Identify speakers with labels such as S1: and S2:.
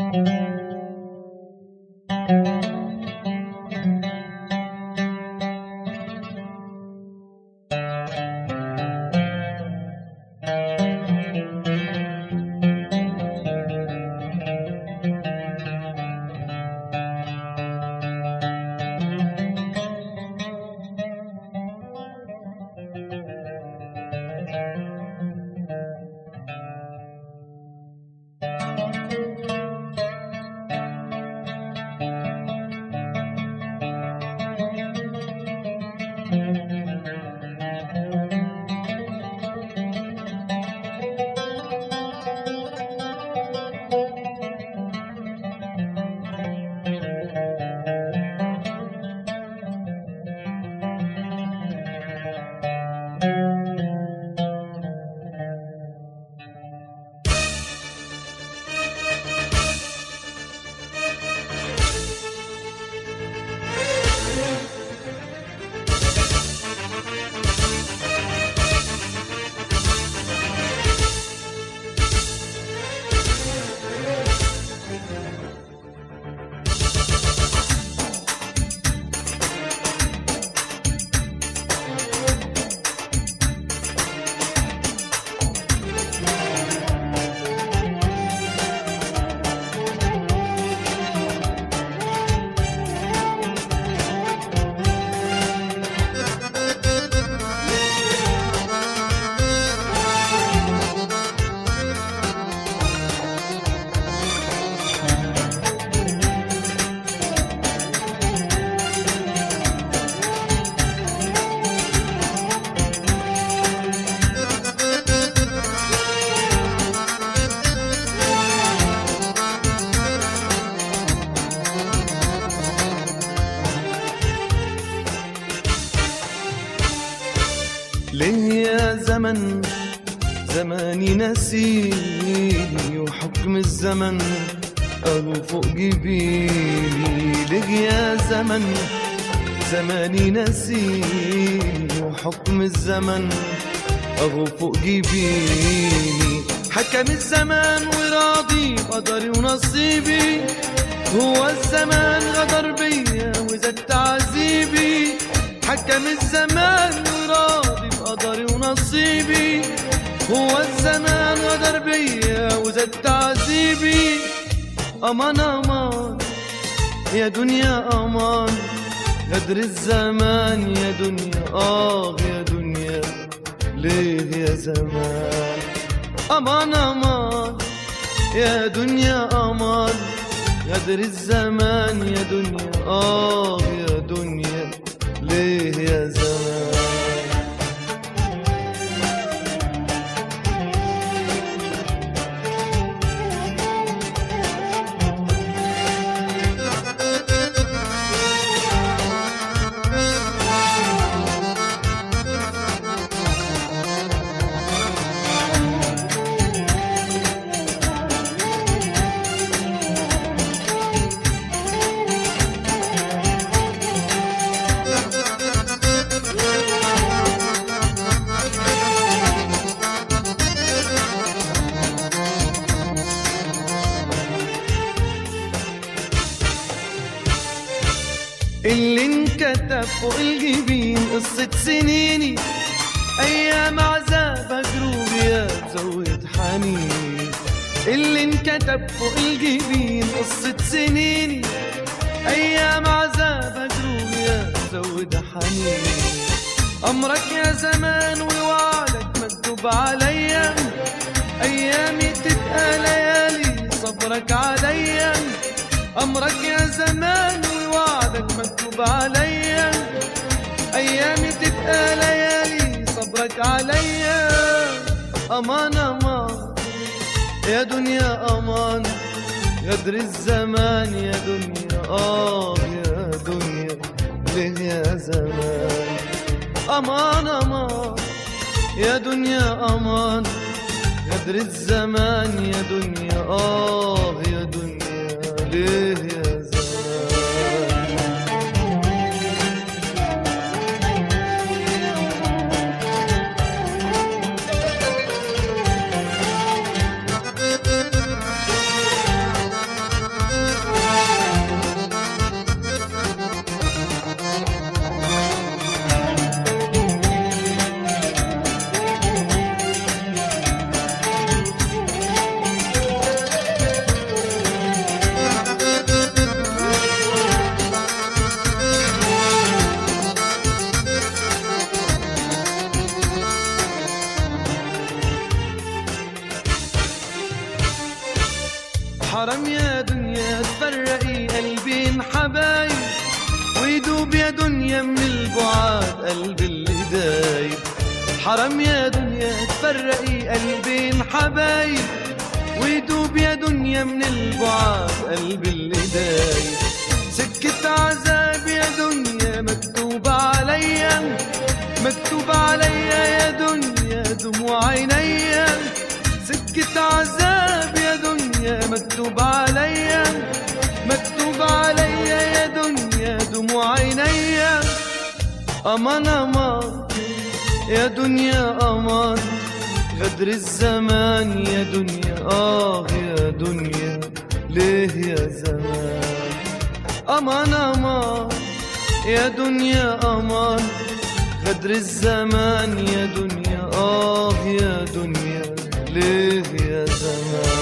S1: ليه يا زمن زماني نسيني وحكم الزمن أهو فوق جبيني ليه يا زمن زماني نسيني وحكم الزمن أهو فوق جبيني حكم الزمان وراضي قدري ونصيبي هو الزمان غدر بيا وزاد تعذيبي حكم الزمان وراضي بقدري ونصيبي هو الزمان غدر بيا وزاد تعذيبي أمان أمان يا دنيا أمان غدر الزمان يا دنيا آه يا دنيا ليه يا زمان أمان أمان يا دنيا أمان غدر الزمان يا دنيا آه يا دنيا ليه يا زمان اللي انكتب فوق الجبين قصة سنيني أيام عذاب جروبي تزود حنيني اللي انكتب فوق الجبين قصة سنيني أيام عذاب جروبي تزود حنيني أمرك يا زمان ووعدك مكتوب عليا أيامي تبقى ليالي صبرك عليا أمرك يا زمان ووعدك مكتوب عليا أيامي تبقى ليالي صبرك عليا أمان أمان يا دنيا أمان غدر الزمان يا دنيا آه يا دنيا ليه يا زمان أمان أمان يا دنيا أمان غدر الزمان يا دنيا آه يا دنيا ليه يا زمان حرام يا دنيا تفرقي قلبين حبايب ويدوب يا دنيا من البعاد قلب اللي دايب حرام يا دنيا تفرقي قلبين حبايب ويدوب يا دنيا من البعاد قلب اللي دايب سكة عذاب يا دنيا مكتوب عليا مكتوب عليا يا دنيا دموع عينيا سكة عذاب يا دنيا مكتوب عليا مكتوب عليا يا دنيا دموع عينيا أمان أمان يا دنيا أمان غدر الزمان يا دنيا آه يا دنيا ليه يا زمان أمان أمان يا دنيا أمان غدر الزمان يا دنيا آه يا دنيا ليه يا زمان